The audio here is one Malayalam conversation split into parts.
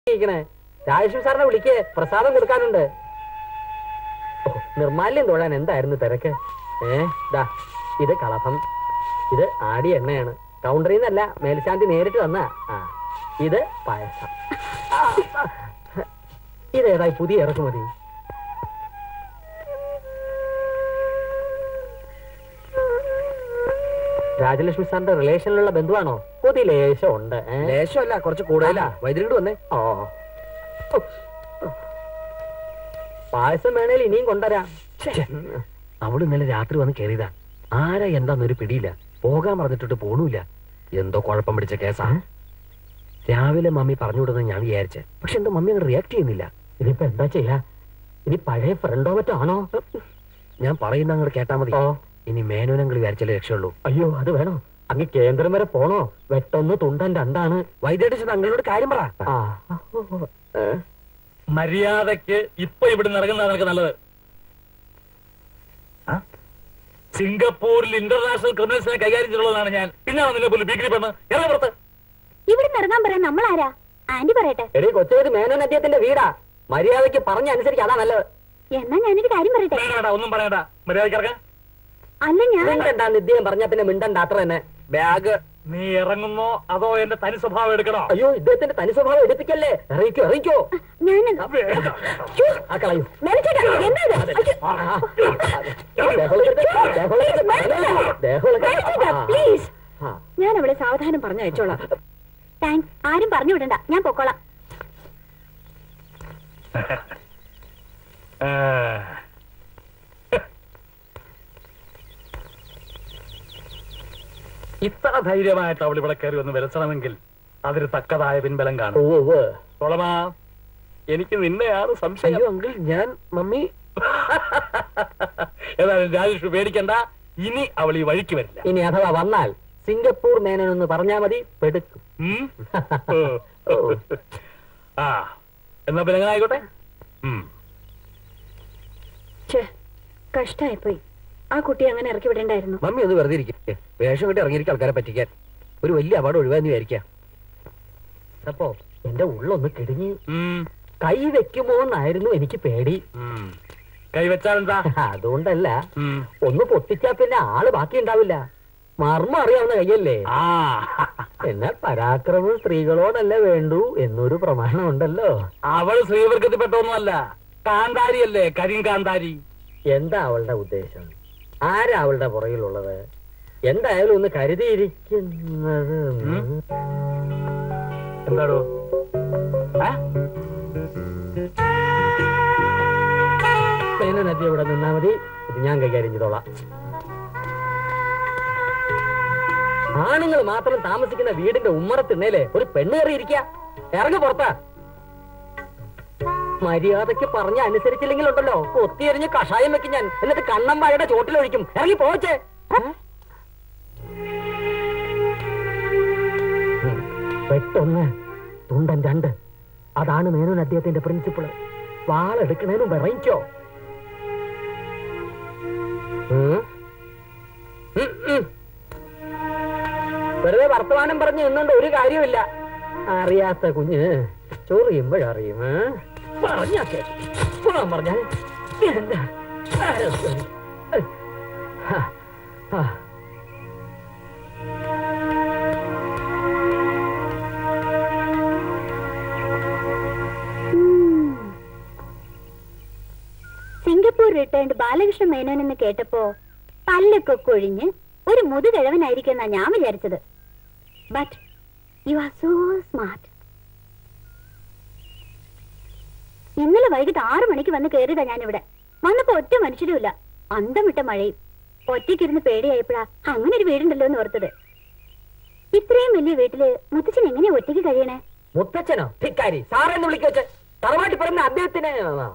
ഇരിക്കണേ രാജേശ്വരി സാറിനെ വിളിക്കേ പ്രസാദം കൊടുക്കാനുണ്ട് ഓ, നിർമാല്യം തൊഴാൻ എന്തായിരുന്നു തിരക്ക് ഏ ദാ ഇത് കളഭം ഇത് ആടി എണ്ണയാണ് കൗണ്ടറിൽ നിന്നല്ല മേൽശാന്തി നേരിട്ട് വന്ന ആ ഇത് പായസം ആ, ആ. ഇതേതായി പുതിയ ഇറക്കുമതി രാജലക്ഷ്മി സാറിന്റെ റിലേഷനിലുള്ള ബന്ധുവാണോ പുതിയ ലേശം ഉണ്ട് ഏ? ലേശമല്ല കുറച്ച് കൂടുതലാ വൈദ്യുതി വന്നേ ഓ പായസം വേണേൽ ഇനിയും കൊണ്ടുവരാം അവള് ഇന്നലെ രാത്രി വന്ന് കയറിയതാ ആരാ എന്താന്നൊരു പിടിയില്ല പോകാൻ പറഞ്ഞിട്ട് പോണൂല എന്തോ കുഴപ്പം പിടിച്ച കേസാ രാവിലെ മമ്മി പറഞ്ഞു വിടുന്നത് ഞാൻ വിചാരിച്ചെ പക്ഷെ എന്തോ മമ്മി അങ്ങ് റിയാക്ട് ചെയ്യുന്നില്ല ഇനിയിപ്പോ എന്താ ചെയ്യാ ഇനി പഴയ ഫ്രണ്ടോ മറ്റോ ആണോ ഞാൻ പറയുന്ന അങ്ങോട്ട് കേട്ടാ മതി ഓ ഇനി മേനോനങ്ങൾ വിചാരിച്ചാലേ രക്ഷയുള്ളൂ അയ്യോ അത് വേണോ അങ്ങ് കേന്ദ്രം വരെ പോണോ വെട്ടൊന്ന് തുണ്ടൻ രണ്ടാണ് വൈദ്യുതി തങ്ങളോട് കാര്യം പറ ആ ഏ? മര്യാദക്ക് ഇപ്പൊ ഇവിടുന്ന് ഇറങ്ങുന്നതാണ് നിനക്ക് നല്ലത് ആ? സിംഗപ്പൂരിൽ ഇന്റർനാഷണൽ ക്രിമിനൽസിനെ കൈകാര്യം ചെയ്തുള്ളതാണ് ഞാൻ പിന്നെ നിന്നെ പോലും ഭീകരി പെണ്ണ് ഇറങ്ങി പുറത്ത് ഇവിടെ ഇറങ്ങാൻ പറയാൻ നമ്മൾ ആരാ ആന്റി പറയട്ടെ എടീ കൊച്ചേത് മേനോൻ അദ്ദേഹത്തിന്റെ വീടാ മര്യാദയ്ക്ക് പറഞ്ഞ അനുസരിച്ച് അതാ നല്ലത് എന്നാ ഞാനൊരു കാര്യം പറയട്ടെ വേണ്ട വേണ്ട ഒന്നും പറയണ്ട മര്യാദക്ക് ഇറങ്ങാൻ അല്ല ഞാൻ മിണ്ടണ്ട നിദ്യം പറഞ്ഞ പിന്നെ മിണ്ടണ്ട അത്ര തന്നെ ബാഗ് നീ ഇറങ്ങുന്നോ അതോ എന്റെ തനി സ്വഭാവം എടുക്കണോ അയ്യോ ഇദ്ദേഹത്തിന്റെ തനി സ്വഭാവം എടുപ്പിക്കല്ലേ ഇറങ്ങിക്കോ ഇറങ്ങിക്കോ ഞാൻ വേണ്ട. ആ കളയൂ മേടിച്ചേട്ടാ, എന്താ ഇത്? അയ്യോ. ആ, ആ, ആ. ദേഹോളക്കരുത്, ദേഹോളക്കരുത്, ദേഹോളക്കരുത്. ആ, പ്ലീസ് ആ. ഞാൻ അവളെ സാവധാനം പറഞ്ഞു അയച്ചോളാം താങ്ക്സ് ആരും പറഞ്ഞു വിടണ്ട ഞാൻ പൊക്കോളാം ആ. ഇത്ര ധൈര്യമായിട്ട് അവൾ ഇവിടെ കയറി ഒന്ന് വിരസണമെങ്കിൽ അതിന് തക്കതായ പിൻബലം കാണും ഉവ്വ് ഉവ്വ്. സോളമാ എനിക്ക് നിന്നെയാണ് സംശയം അയ്യോ അങ്കിൾ ഞാൻ മമ്മി ഏതായാലും രാജേഷ് പേടിക്കണ്ട ഇനി അവൾ ഈ വഴിക്ക് വരില്ല ഇനി അഥവാ വന്നാൽ സിംഗപ്പൂർ മേനോൻ എന്ന് പറഞ്ഞാ മതി പെടുക്കും ഉം? ഓ. ആ എന്നാ പിന്നെ അങ്ങനെ ആയിക്കോട്ടെ ഉം. കഷ്ടായിപ്പോയി ആ കുട്ടി അങ്ങനെ ഇറക്കി വിടണ്ടായിരുന്നു മമ്മി ഒന്ന് വെറുതെ ഇരിക്കേ വേഷം കെട്ടി ഇറങ്ങിയിരിക്കും ആൾക്കാരെ പറ്റിക്കാൻ ഒരു വലിയ അപകടം ഒഴിവാന്ന് വിചാരിക്കാം അപ്പോ എന്റെ ഉള്ളൊന്ന് കിടുങ്ങി ഉം. കൈ വെക്കുമോ എന്നായിരുന്നു എനിക്ക് പേടി ഉം. കൈവച്ചാൽ എന്താ അതുകൊണ്ടല്ല ഉം. ഒന്ന് പൊട്ടിച്ചാ പിന്നെ ആള് ബാക്കി ഉണ്ടാവില്ല മർമ്മം അറിയാവുന്ന കയ്യല്ലേ ആ എന്നാൽ പരാക്രമം സ്ത്രീകളോടല്ല വേണ്ടു എന്നൊരു പ്രമാണം ഉണ്ടല്ലോ അവൾ ശ്രീവർഗത്തിൽപ്പെട്ടൊന്നുമല്ല കാന്താരിയല്ലേ കരിങ്കാന്താരി എന്താ അവളുടെ ഉദ്ദേശം ആരാ അവളുടെ പുറകിലുള്ളത് എന്തായാലും ഒന്ന് കരുതിയിരിക്കുന്നത് ഉം? എന്താടോ ഏ? നദി ഇവിടെ നിന്നാ മതി ഇത് ഞാൻ കൈകാര്യം ചെയ്തോളാം ആണുങ്ങൾ മാത്രം താമസിക്കുന്ന വീടിന്റെ ഉമ്മറത്തിണ്ണേലേ ഒരു പെണ്ണ് കയറിയിരിക്ക ഇറങ്ങി പുറത്താ മര്യാദക്ക് പറഞ്ഞ അനുസരിച്ചില്ലെങ്കിൽ ഉണ്ടല്ലോ കൊത്തിയെറിഞ്ഞ് കഷായം വെക്കും ഞാൻ എന്നിട്ട് കണ്ണമ്പായുടെ ചോട്ടിലൊഴിക്കും ഇറങ്ങി പോച്ചേ പെട്ടൊന്ന് തുണ്ടൻ രണ്ട് അതാണ് മേനോൻ അദ്ദേഹത്തിന്റെ പ്രിൻസിപ്പിള് വാളെടുക്കണേനും വിറയിക്കോ ഉം. ഉം, ഉം. വെറുതെ വർത്തമാനം പറഞ്ഞ് നിന്നുകൊണ്ട് ഒരു കാര്യമില്ല അറിയാത്ത കുഞ്ഞ് ചൊറിയുമ്പോഴറിയും ഏ? പറഞ്ഞാ കേട്ടു. പോകാൻ പറഞ്ഞാൽ എന്താ ആരോഗ്യം. ഹാ, ഹാ. സിംഗപ്പൂർ റിട്ടേൺഡ് ബാലകൃഷ്ണ മേനോൻ എന്ന് കേട്ടപ്പോ പല്ലൊക്കെ കൊഴിഞ്ഞ് ഒരു മുതുകിഴവനായിരിക്കും ഞാൻ വിചാരിച്ചത് but you are so smart ഇന്നലെ വൈകിട്ട് ആറു മണിക്ക് വന്ന് കയറിയതാ ഞാനിവിടെ വന്നപ്പോ ഒറ്റ മനുഷ്യരുമില്ല അന്തം വിട്ട മഴയും ഒറ്റയ്ക്കിരുന്ന് പേടിയായപ്പോഴാ അങ്ങനെ ഒരു വീടുണ്ടല്ലോ എന്ന് ഓർത്തത് ഇത്രയും വലിയ വീട്ടില് മുത്തച്ഛൻ എങ്ങനെയാ ഒറ്റയ്ക്ക് കഴിയണേ മുത്തച്ഛനോ ധിക്കാരി സാറെന്ന് വിളിക്കുവച്ച് തറവാട്ടി പറയുന്ന അദ്ദേഹത്തിന്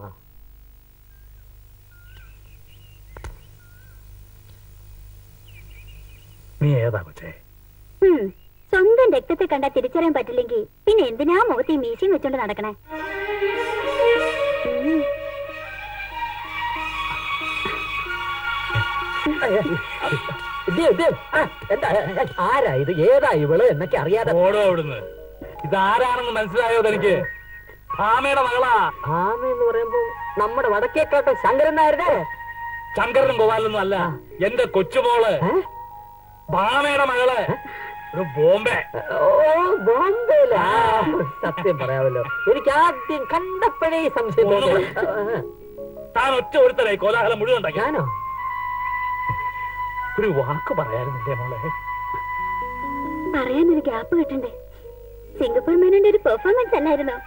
നീ ഏതാ കൊച്ചേ ഉം. സ്വന്തം രക്തത്തെ കണ്ടാ തിരിച്ചറിയാൻ പറ്റില്ലെങ്കിൽ പിന്നെ എന്തിനാ മുഖത്ത് ഈ മീശയും വെച്ചോണ്ട് നടക്കണേ ഉം. ഇത് ഇത് ആ, എന്താ ഏ, ആരാ ഇത് ഏതാ ഇവള് എന്നൊക്കെ അറിയാതെ ഓടോ അവിടുന്ന് ഇതാരാണെന്ന് മനസ്സിലായോ തനിക്ക് ഭാമയുടെ മകളാ ആമ എന്ന് പറയുമ്പോ നമ്മുടെ വടക്കേക്കാട്ടോ ശങ്കരൻ നായരുടെ ശങ്കരനും ഗോപാലൊന്നും അല്ല എന്റെ കൊച്ചുമോള് ഏ? ഭാമയുടെ മകള് ഒരു ബോംബെ ഓ ബോംബെയിലാ സത്യം പറയാമല്ലോ എനിക്ക് ആദ്യം കണ്ടപ്പോഴേ ഈ സംശയം തോന്നി ആ, താൻ ഒറ്റ ഒരുത്തരായി കോലാഹലം മുഴുവൻ ഉണ്ടാക്കി ഞാനോ ഒരു വാക്ക് പറയാറുന്നില്ലേ മോളെ പറയാനൊരു ഗ്യാപ്പ് കിട്ടണ്ടേ സിംഗപ്പൂർ മേനന്റെ ഒരു പെർഫോമൻസ് അല്ലായിരുന്നോ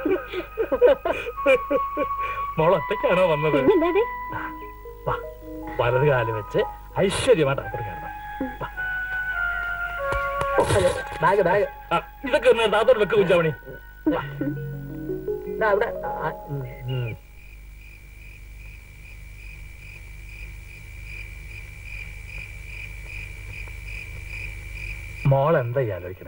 മോൾ ഒറ്റയ്ക്കാണോ വന്നത് പിന്നല്ലാതെ വാ വലത് കാല് വെച്ച് ഐശ്വര്യമായിട്ട് അപ്പുറം കയറണം വാ. ബാഗ് ബാഗ് ആ, ഇതൊക്കെ ഒന്ന് താത്തോട് വെക്ക് കുഞ്ചാമണി ദാ അവിടെ ആ, ഉം, ഉം. മോൾ എന്താ ഈ ആലോചിക്കണേ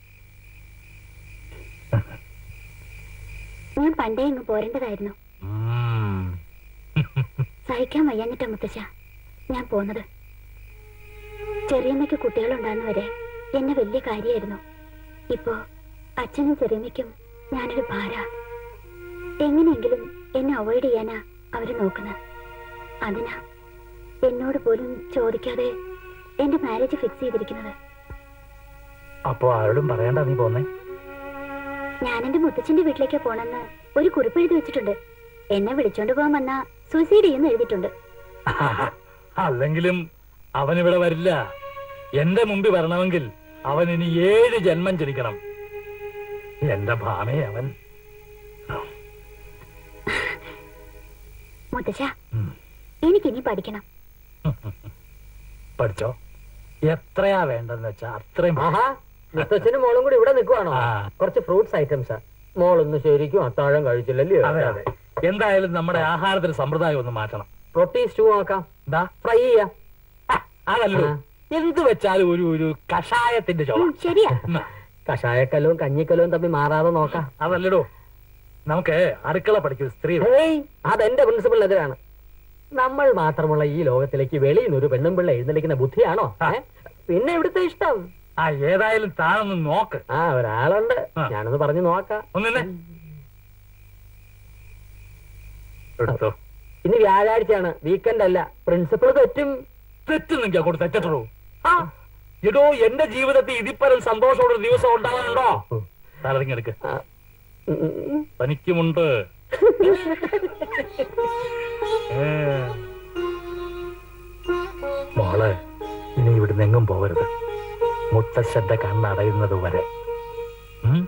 ഞാൻ പണ്ടേ ഇങ്ങ് പോരേണ്ടതായിരുന്നു ഉം. സഹിക്കാൻ വയ്യാഞ്ഞിട്ടാ മുത്തശ്ശ ഞാൻ പോന്നത് ചെറിയമ്മയ്ക്ക് കുട്ടികളുണ്ടാകുന്ന വരെ എന്നെ വലിയ കാര്യമായിരുന്നു ഇപ്പോ അച്ഛനും ചെറിയമ്മയ്ക്കും ഞാനൊരു ഭാര എങ്ങനെയെങ്കിലും എന്നെ അവോയ്ഡ് ചെയ്യാനാ അവര് നോക്കുന്നത് അതിനാ എന്നോട് പോലും ചോദിക്കാതെ എന്റെ മാരേജ് ഫിക്സ് ചെയ്തിരിക്കുന്നത് അപ്പൊ ആരോടും പറയണ്ട നീ പോന്നേ ഞാൻ എന്റെ മുത്തച്ഛന്റെ വീട്ടിലേക്ക് പോണെന്ന് ഒരു കുറിപ്പ് എഴുതി വെച്ചിട്ടുണ്ട് എന്നെ വിളിച്ചോണ്ട് പോകാൻ വന്നാ സൂസൈഡ് ചെയ്യുന്ന എഴുതിയിട്ടുണ്ട് അല്ലെങ്കിലും അവൻ ഇവിടെ വരില്ല എന്റെ മുമ്പിൽ വരണമെങ്കിൽ അവൻ ഇനി ഏഴ് ജന്മം ജനിക്കണം എന്റെ ഭാമയെ അവൻ മുത്തച്ഛ ഉം. എനിക്കിനി പഠിക്കണം പഠിച്ചോ എത്രയാ വേണ്ടെന്ന് വെച്ചാ അത്രയും പഠി- ആഹാ മുത്തച്ഛനും മോളും കൂടി ഇവിടെ നിൽക്കുവാണോ ആ. കുറച്ച് ഫ്രൂട്ട്സ് ഐറ്റംസാ മോളൊന്ന് ശരിക്കും അത്താഴം കഴിച്ചില്ലല്ലോ അതെ അതെ എന്തായാലും നമ്മുടെ ആഹാരത്തിന് സമ്പ്രദായം ഒന്ന് മാറ്റണം പ്രോട്ടീൻ സ്റ്റൂ ആക്കാം എന്താ ഫ്രൈ ചെയ്യാം അതല്ലോ ആ. എന്ത് വെച്ചാലും ഒരു ഒരു കഷായത്തിന്റെ ചുവ ഉം, ശരിയാ ഉം. കഷായക്കല്ലവും കഞ്ഞിക്കല്ലവും തമ്മിൽ മാറാതെ നോക്കാം അതല്ലടോ നമുക്ക് അടുക്കള പഠിക്കുന്ന സ്ത്രീ ഹേയ് അതെന്റെ പ്രിൻസിപ്പൽ എതിരാണ് നമ്മൾ മാത്രമുള്ള ഈ ലോകത്തിലേക്ക് വെളിയിൽ നിന്ന് ഒരു പെണ്ണും പിള്ള എഴുന്നള്ളിക്കുന്ന ബുദ്ധിയാണോ ഏ? പിന്നെ ഇവിടുത്തെ ഇഷ്ടം ആ ഏതായാലും താനൊന്ന് നോക്ക് ആ ഒരാളുണ്ട് ആ. ഞാനൊന്ന് പറഞ്ഞു നോക്കാം ഒന്നിന്നെ എടുത്തോ ഇന്ന് വ്യാഴാഴ്ചയാണ് വീക്കെൻഡ് അല്ല പ്രിൻസിപ്പൾ തെറ്റും തെറ്റുന്നെങ്കിൽ അങ്ങോട്ട് തെറ്റത്തുള്ളൂ ആ എടോ എന്റെ ജീവിതത്തിൽ ഇതിപ്പരം സന്തോഷമുള്ള ഒരു ദിവസം ഉണ്ടാകാനുണ്ടോ തലതിങ്ങെടുക്ക് ആ, ഉം, ഉം, ഉം. തനിക്കുമുണ്ട് ഏ. മോള് ഇനി ഇവിടുന്ന് എങ്ങും പോകരുത് മുത്തശ്ശന്റെ കണ്ണടയുന്നത് വരെ ഉം?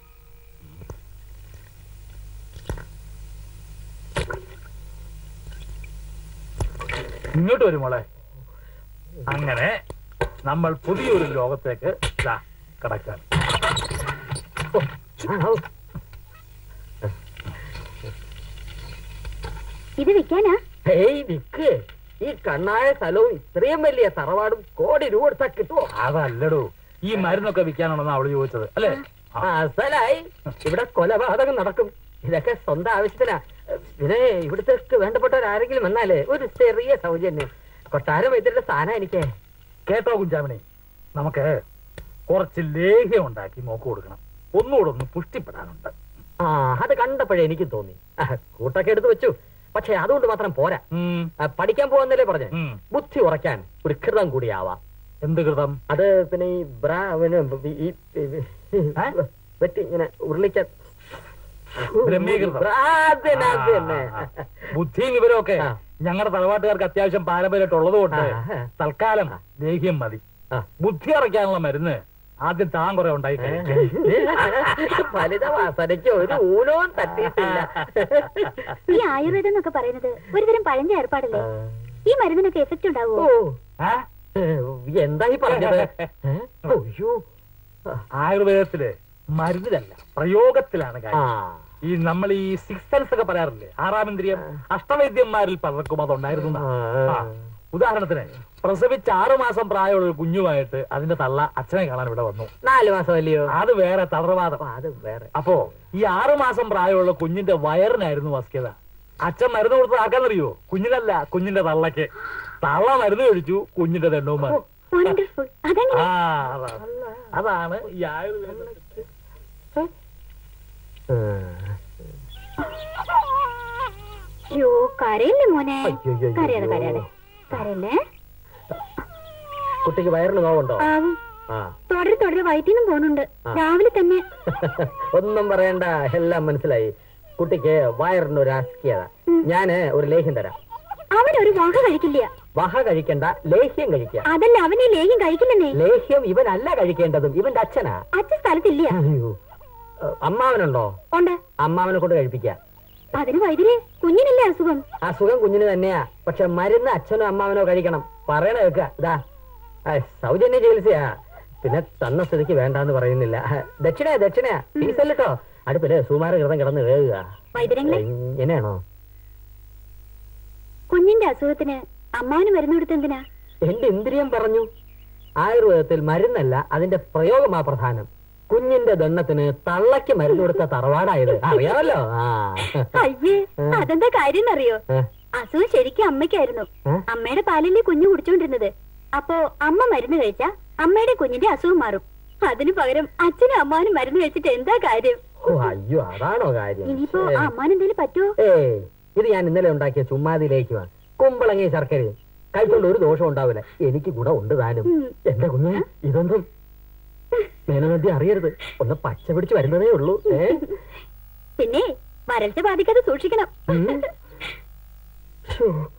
ഇങ്ങോട്ട് വരും മോളെ അങ്ങനെ നമ്മൾ പുതിയൊരു ലോകത്തേക്ക് ദാ കടക്കാൻ ആ, ഔ. ഇത് വിൽക്കാനാ ഹേയ് നിക്ക് ഈ കണ്ണായ സ്ഥലവും ഇത്രയും വലിയ തറവാടും കോടി രൂപ കൊടുത്താ കിട്ടുമോ അതല്ലടോ ഈ മരുന്നൊക്കെ വിൽക്കാനാണെന്ന് അവള് ചോദിച്ചത് അല്ലേ ആ. അസലായി ഇവിടെ കൊലപാതകം നടക്കും ഇതൊക്കെ സ്വന്തം ആവശ്യത്തിനാ പിന്നെ ഇവിടുത്തെ വേണ്ടപ്പെട്ടവരാരെങ്കിലും വന്നാലേ ഒരു ചെറിയ സൗജന്യം കൊട്ടാരം വൈദ്യരുടെ സ്ഥാനം എനിക്ക് കേട്ടോ കുഞ്ചാമണി നമുക്ക് കുറച്ച് ലേഹ്യം ഉണ്ടാക്കി നോക്കു കൊടുക്കണം ഒന്നുകൂടെ ഒന്ന് പുഷ്ടിപ്പെടാനുണ്ട് ആ അത് കണ്ടപ്പോഴേ എനിക്ക് തോന്നി ആ, കൂട്ടൊക്കെ എടുത്ത് വെച്ചു പക്ഷെ അതുകൊണ്ട് മാത്രം പോരാ ഉം, ആ, പഠിക്കാൻ പോകുന്നല്ലേ പറഞ്ഞേ ഉം. ബുദ്ധി ഉറയ്ക്കാൻ ഒരു കൃതം കൂടിയാവാം എന്ത് കൃതം അത് പിന്നെ ഈ ബ്രാ പിന്നെ ഈ ഏ? വെട്ടി ഇങ്ങനെ ഉരുളിക്കാൻ ബ്രഹ്മീകൃതം. ബ്രാ, അത് തന്നെ, അത് തന്നെ. ആ, ആ. ബുദ്ധിയും വിവരമൊക്കെ ആ. ഞങ്ങളുടെ തറവാട്ടുകാർക്ക് അത്യാവശ്യം പാരമ്പര്യമായിട്ട് ഉള്ളത് കൊണ്ട് ആ, ആ. തൽക്കാലം ലേഹ്യം മതി ആ. ബുദ്ധി അറയ്ക്കാനുള്ള മരുന്ന് ആദ്യം താൻ കുറെ ഉണ്ടായി കഴിക്ക്. ഫലിത വാസനയ്ക്ക് ഒരു ഊനവും തട്ടിയിട്ടില്ല ഈ ആയുർവേദം എന്നൊക്കെ പറയുന്നത് ഒരുതരം പഴഞ്ച ഏർപ്പാടല്ലേ ഈ മരുന്നിനൊക്കെ എഫക്റ്റ് ഓ ഉണ്ടാവുമോ ആ? എന്താ ഈ പറഞ്ഞത് ഏ? അയ്യോ ആയുർവേദത്തില് മരുന്നിലല്ല പ്രയോഗത്തിലാണ് ആ കാര്യം ഈ നമ്മൾ ഈ സിക്സ് സെൻസ് ഒക്കെ പറയാറില്ലേ ആറാം ഇന്ദ്രിയം അഷ്ടവൈദ്യന്മാരിൽ പലർക്കും അതുണ്ടായിരുന്നു എന്നാ. ആ. ഉദാഹരണത്തിന് പ്രസവിച്ച് ആറു മാസം പ്രായമുള്ള ഒരു കുഞ്ഞുമായിട്ട് അതിന്റെ തള്ള അച്ഛനെ കാണാൻ ഇവിടെ വന്നു നാല് മാസം അല്ലയോ അത് വേറെ തളർവാദം ആ, അത് വേറെ അപ്പോ ഈ ആറു മാസം പ്രായമുള്ള കുഞ്ഞിന്റെ വയറിനായിരുന്നു വസ്തുത അച്ഛൻ മരുന്ന് കൊടുത്തത് ആർക്കാന്നറിയോ കുഞ്ഞിനല്ല കുഞ്ഞിന്റെ തള്ളക്ക് തള്ള മരുന്ന് കഴിച്ചു കുഞ്ഞിന്റെ ദണ്ഡവും മാറി വണ്ടർഫുൾ അതെങ്ങനെ ആ അതാണ് അതാണ് ഈ ആയുർവേദ യോ കരയല്ലേ മോനെ അയ്യയ്യോ. കരയാതെ കരയാതെ കരയല്ലേ കുട്ടിക്ക് വയറിന് നോവുണ്ടോ ആവും ആ തുടരെ തുടരെ വയറ്റിന്നും പോണുണ്ട് ആ. രാവിലെ തന്നെ ഒന്നും പറയണ്ട എല്ലാം മനസ്സിലായി കുട്ടിക്ക് വയറിന് ഒരു അസ്കിയത ഞാന് ഒരു ലേഹ്യം തരാം അവൻ ഒരു വക കഴിക്കില്ല വഹ കഴിക്കണ്ട ലേഹ്യം കഴിക്കുക അതല്ല അവനെ ലേഹ്യം കഴിക്കില്ലെന്നേ ലേഹ്യം ഇവനല്ല കഴിക്കേണ്ടതും ഇവന്റെ അച്ഛനാ അച്ഛൻ സ്ഥലത്തില്ല അയ്യോ. ഏ, അമ്മാവനുണ്ടോ ഉണ്ട് അമ്മാവനെ കൊണ്ട് കഴിപ്പിക്കുക അതിന് വൈദ്യരെ കുഞ്ഞിനല്ലേ അസുഖം അസുഖം കുഞ്ഞിന് തന്നെയാ പക്ഷെ മരുന്ന് അച്ഛനോ അമ്മാവനോ കഴിക്കണം പറയണ കേൾക്ക ഇതാ ആ, സൗജന്യ ചികിത്സയാ പിന്നെ തന്ന സ്ഥിതിക്ക് വേണ്ടാന്ന് പറയുന്നില്ല ദക്ഷിണയാ ദക്ഷിണയാ ഫീസല്ലോ അടുപ്പില് സുമാര കൃതം കിടന്ന് വേകുക വൈദ്യരങ്ങളെ ഇങ്ങനെയാണോ കുഞ്ഞിന്റെ അസുഖത്തിന് അമ്മാവന് മരുന്ന് കൊടുത്ത് എന്തിനാ എന്റെ ഇന്ദ്രിയം പറഞ്ഞു ആയുർവേദത്തിൽ മരുന്നല്ല അതിന്റെ പ്രയോഗമാ പ്രധാനം കുഞ്ഞിന്റെ ദണ്ണത്തിന് തള്ളയ്ക്ക് മരുന്ന് കൊടുത്ത തറവാടായത് അറിയാമല്ലോ ആ അയ്യേ അതെന്താ കാര്യം അറിയോ ഏ, അസുഖം ശരിക്കും അമ്മയ്ക്കായിരുന്നു ഏ? അമ്മയുടെ പാലല്ലേ കുഞ്ഞു കുടിച്ചോണ്ടിരുന്നത് അപ്പോ അമ്മ മരുന്ന് കഴിച്ചാ അമ്മയുടെ കുഞ്ഞിന്റെ അസുഖം മാറും അതിനു പകരം അച്ഛനും അമ്മാവനും മരുന്ന് കഴിച്ചിട്ട് എന്താ കാര്യം ഓ അയ്യോ അതാണോ കാര്യം ഇനിയിപ്പോ ആ അമ്മാൻ എന്തേലും പറ്റുമോ ഏയ് ഇത് ഞാൻ ഇന്നലെ ഉണ്ടാക്കിയ ചുമ്മാതിലേക്കുവാ കുമ്പളങ്ങി ശർക്കരയും കഴിച്ചുകൊണ്ട് ഒരു ദോഷം ഉണ്ടാവില്ല എനിക്ക് കൂടെ ഉണ്ട് താനും ഉം. എന്റെ കുഞ്ഞ് ഇതൊന്നും മേനനദ്യം അറിയരുത് ഒന്ന് പച്ച പിടിച്ച് വരുന്നതേ ഉള്ളൂ ഏ പിന്നെ വരൾച്ച ബാധിക്കാതെ സൂക്ഷിക്കണം ഉം. ശ്ശോ.